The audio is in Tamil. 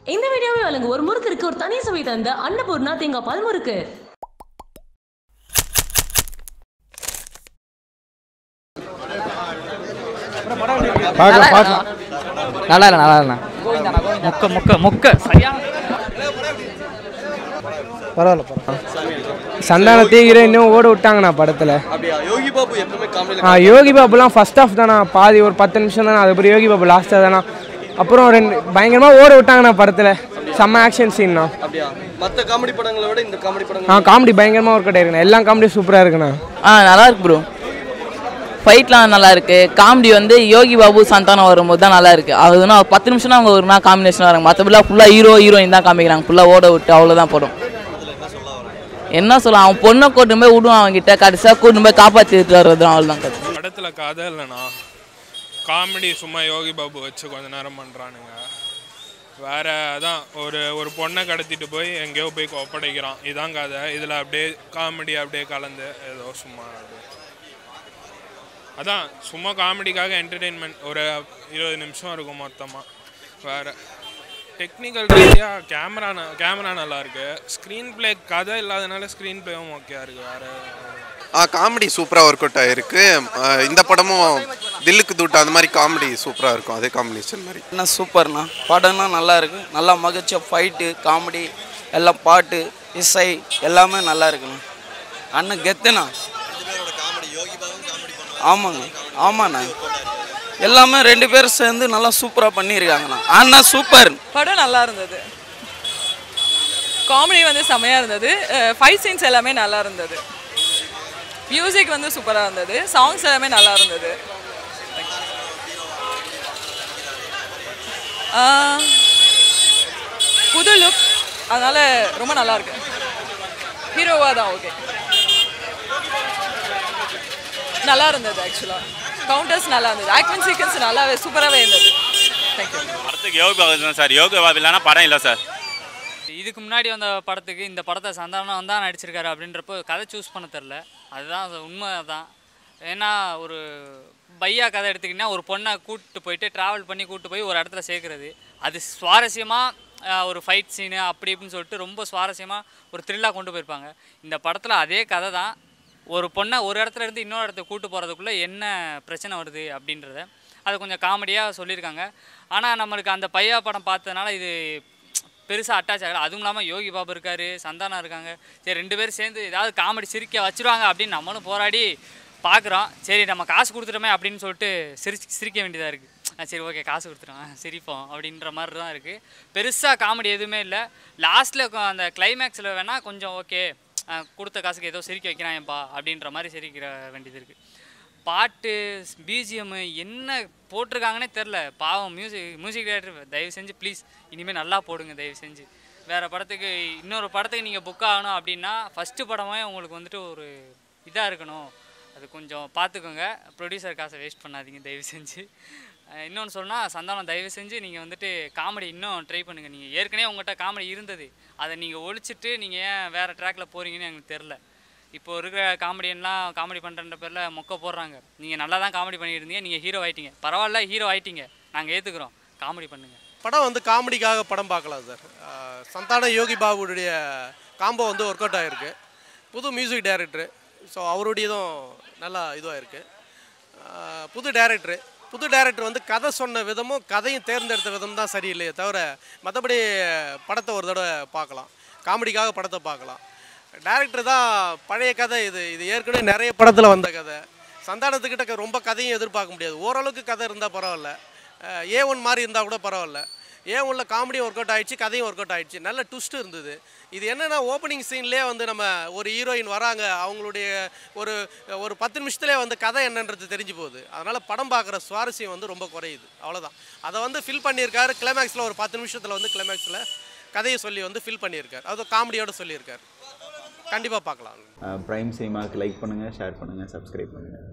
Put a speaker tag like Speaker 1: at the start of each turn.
Speaker 1: இந்த வீடியோவை வழங்கும் ஒரு முறுக்கிற்கு ஒரு தனி சுவை தந்த அன்னபூர்ணா தேங்காய் பால் முறுக்கு
Speaker 2: பார்க்கலாம் பார்க்கலாம்
Speaker 3: நல்லா இல்லை நல்லா இல்லை முக்க முக்க முக்க சரியா
Speaker 2: பரவாயில்ல பரவாயில்ல சந்தான தீகிர இன்னும் ஓட விட்டாங்கண்ணா படத்தில்
Speaker 4: அப்படியா யோகி பாபு எப்பவுமே காமெடியில்
Speaker 2: ஆ யோகி பாபுலாம் ஃபர்ஸ்ட் ஆஃப் தானா பாதி ஒரு பத்து நிமிஷம் தானே அதுக்கப்புறம் யோகி பாபு லாஸ்ட்டாக தானா அப்புறம் ரெண்டு பயங்கரமாக ஓட விட்டாங்கண்ணா படத்தில் செம்ம ஆக்ஷன் சீன்ண்ணா
Speaker 4: அப்படியா மற்ற காமெடி படங்களை விட இந்த காமெடி
Speaker 2: ஆ
Speaker 4: படங்கள்
Speaker 2: காமெடி பயங்கரமாக ஒர்க் அவுட் ஆயிருக்குண்ணா எல்லா காமெடியும் சூப்பராக இருக்குண்ணா
Speaker 3: ஆ நல்லா இருக்கு ப்ரோ ஃபைட்லாம் நல்லா இருக்கு காமெடி வந்து யோகி பாபு சந்தானம் வரும்போது தான் நல்லா இருக்கு அதுனா பத்து நிமிஷம் தான் அவங்க ஒரு நாள் காம்பினேஷன் வராங்க மற்றபடிலாம் ஃபுல்லாக ஹீரோ ஹீரோயின் தான் காமிக்கிறாங்க ஃபுல்லாக ஓட விட்டு அவ்வளோதான் படம் என்ன சொல்ல அவன் பொண்ணை கூட்டு போய் விடுவான் அவன்கிட்ட கடைசியாக கூட்டு போய் காப்பாற்றிட்டு வர்றது அவ்வளோதான் கதை
Speaker 5: படத்தில் கதை இல்லைண்ணா காமெடி சும்மா யோகி பாபு வச்சு கொஞ்ச நேரம் பண்ணுறானுங்க வேற அதான் ஒரு ஒரு பொண்ணை கடத்திட்டு போய் எங்கேயோ போய் ஒப்படைக்கிறான் இதான் கதை இதில் அப்படியே காமெடி அப்படியே கலந்து ஏதோ சும்மா அப்படியே. அதான் சும்மா காமெடிக்காக என்டர்டெயின்மெண்ட் ஒரு இருபது நிமிஷம் இருக்கும் மொத்தமாக வேற டெக்னிக்கல் ரீதியாக கேமரா கேமரா நல்லா இருக்கு ஸ்க்ரீன் ப்ளே கதை இல்லாதனால ஸ்க்ரீன் ப்ளேவும் ஓகே இருக்கு வேற
Speaker 6: ஆ காமெடி சூப்பராக ஒர்க் அவுட் ஆகிருக்கு இந்த படமும் தில்லுக்கு தூட்டு அந்த மாதிரி காமெடி சூப்பராக இருக்கும் அதே காம்பினேஷன் மாதிரி
Speaker 7: என்ன சூப்பர்ண்ணா படம்லாம் நல்லா இருக்கு நல்லா மகிழ்ச்சியாக ஃபைட்டு காமெடி எல்லாம் பாட்டு இசை எல்லாமே நல்லா இருக்குண்ணா அண்ணன் கெத்துண்ணா ஆமாங்க ஆமாண்ணா எல்லாமே ரெண்டு பேரும் சேர்ந்து நல்லா சூப்பராக பண்ணியிருக்காங்கண்ணா அண்ணா சூப்பர்
Speaker 8: படம் நல்லா இருந்தது காமெடி வந்து செமையாக இருந்தது ஃபைட் சீன்ஸ் எல்லாமே நல்லா இருந்தது மியூசிக் வந்து சூப்பராக இருந்தது சாங்ஸ் எல்லாமே நல்லா இருந்தது ஆஹ், புது லுக் அதனால ரொம்ப நல்லா இருக்கு ஹீரோவாக தான் ஓகே நல்லா இருந்தது ஆக்சுவலாக கவுண்டர்ஸ் நல்லா இருந்தது ஆக்டிங் சீக்வன்ஸ் நல்லாவே சூப்பராகவே இருந்தது தேங்க்யூ
Speaker 9: படத்துக்கு யோகி பாபு தான் சார் யோகி பாபு இல்லைன்னா படம் இல்லை சார்
Speaker 10: இதுக்கு முன்னாடி வந்த படத்துக்கு இந்த படத்தை சந்தானம் தான் நடிச்சிருக்காரு அப்படின்றப்போ கதை சூஸ் பண்ண தெரில அதுதான் அது உண்மை தான் ஏன்னா ஒரு பையா கதை எடுத்துக்கிட்டிங்கன்னா ஒரு பொண்ணை கூப்பிட்டு போயிட்டு ட்ராவல் பண்ணி கூப்பிட்டு போய் ஒரு இடத்துல சேர்க்குறது அது சுவாரஸ்யமாக ஒரு ஃபைட் சீனு அப்படி இப்படின்னு சொல்லிட்டு ரொம்ப சுவாரஸ்யமாக ஒரு த்ரில்லாக கொண்டு போயிருப்பாங்க இந்த படத்தில் அதே கதை தான் ஒரு பொண்ணை ஒரு இடத்துல இருந்து இன்னொரு இடத்துக்கு கூட்டு போகிறதுக்குள்ளே என்ன பிரச்சனை வருது அப்படின்றத அது கொஞ்சம் காமெடியாக சொல்லியிருக்காங்க ஆனால் நம்மளுக்கு அந்த பையா படம் பார்த்ததுனால இது பெருசாக அட்டாச் ஆகல அதுவும் இல்லாமல் யோகி பாபு இருக்காரு சந்தானம் இருக்காங்க சரி ரெண்டு பேரும் சேர்ந்து ஏதாவது காமெடி சிரிக்க வச்சிருவாங்க அப்படின்னு நம்மளும் போராடி பார்க்குறோம் சரி நம்ம காசு கொடுத்துட்டோமே அப்படின்னு சொல்லிட்டு சிரிச்சு சிரிக்க வேண்டியதாக இருக்குது சரி ஓகே காசு கொடுத்துட்டோம் சிரிப்போம் அப்படின்ற மாதிரி தான் இருக்குது பெருசாக காமெடி எதுவுமே இல்லை லாஸ்ட்டில் அந்த கிளைமேக்ஸில் வேணால் கொஞ்சம் ஓகே கொடுத்த காசுக்கு ஏதோ சிரிக்க வைக்கிறான்ப்பா அப்படின்ற மாதிரி சிரிக்கிற வேண்டியது இருக்குது பாட்டு பிஜிஎம் என்ன போட்டிருக்காங்கன்னே தெரில பாவம் மியூசிக் மியூசிக் டைரக்டர் தயவு செஞ்சு ப்ளீஸ் இனிமேல் நல்லா போடுங்க தயவு செஞ்சு வேறு படத்துக்கு இன்னொரு படத்துக்கு நீங்கள் புக் ஆகணும் அப்படின்னா ஃபஸ்ட்டு படமே உங்களுக்கு வந்துட்டு ஒரு இதாக இருக்கணும் அது கொஞ்சம் பார்த்துக்கோங்க ப்ரொடியூசர் காசை வேஸ்ட் பண்ணாதீங்க தயவு செஞ்சு இன்னொன்று சொன்னால் சந்தானம் தயவு செஞ்சு நீங்கள் வந்துட்டு காமெடி இன்னும் ட்ரை பண்ணுங்கள் நீங்கள் ஏற்கனவே உங்கள்கிட்ட காமெடி இருந்தது அதை நீங்கள் ஒழிச்சிட்டு நீங்கள் ஏன் வேறு ட்ராக்கில் போகிறீங்கன்னு எனக்கு தெரில இப்போ இருக்கிற காமெடியன்லாம் காமெடி பண்ணுறன்ற பேரில் மொக்க போடுறாங்க நீங்கள் நல்லா தான் காமெடி பண்ணிட்டு இருந்தீங்க நீங்கள் ஹீரோ ஆயிட்டீங்க பரவாயில்ல ஹீரோ ஆயிட்டீங்க நாங்கள் ஏற்றுக்குறோம் காமெடி பண்ணுங்கள்
Speaker 11: படம் வந்து காமெடிக்காக படம் பார்க்கலாம் சார் ஆஹ் சந்தான யோகி பாபுடைய காம்போ வந்து ஒர்க் அவுட் ஆகிருக்கு புது மியூசிக் டைரக்டரு ஸோ அவருடையதும் நல்லா இதுவாக இருக்குது புது டைரக்டரு புது டைரக்டர் வந்து கதை சொன்ன விதமும் கதையும் தேர்ந்தெடுத்த விதம் தான் சரியில்லையே தவிர மற்றபடி படத்தை ஒரு தடவை பார்க்கலாம் காமெடிக்காக படத்தை பார்க்கலாம் டைரக்டர் தான் பழைய கதை இது இது ஏற்கனவே நிறைய படத்தில் வந்த கதை சந்தானத்துக்கிட்ட ரொம்ப கதையும் எதிர்பார்க்க முடியாது ஓரளவுக்கு கதை இருந்தால் பரவாயில்ல ஏ ஒன் மாதிரி இருந்தால் கூட பரவாயில்ல ஏ ஒன்ல காமெடியும் ஒர்க் அவுட் ஆயிடுச்சு கதையும் ஒர்க் அவுட் ஆயிடுச்சு நல்ல ட்விஸ்ட் இருந்தது இது என்னென்னா ஓப்பனிங் சீன்லேயே வந்து நம்ம ஒரு ஹீரோயின் வராங்க அவங்களுடைய ஒரு ஒரு பத்து நிமிஷத்துலேயே வந்து கதை என்னன்றது தெரிஞ்சு போகுது அதனால் படம் பார்க்குற சுவாரஸ்யம் வந்து ரொம்ப குறையுது அவ்வளோதான் அதை வந்து ஃபில் பண்ணியிருக்காரு கிளைமேக்ஸில் ஒரு பத்து நிமிஷத்தில் வந்து கிளைமேக்ஸில் கதையை சொல்லி வந்து ஃபில் பண்ணியிருக்காரு அது காமெடியோட சொல்லியிருக்காரு கண்டிப்பாக பார்க்கலாம்
Speaker 12: ப்ரைம் சினிமாவுக்கு லைக் பண்ணுங்கள் ஷேர் பண்ணுங்கள் சப்ஸ்கிரைப் பண்ணுங்கள்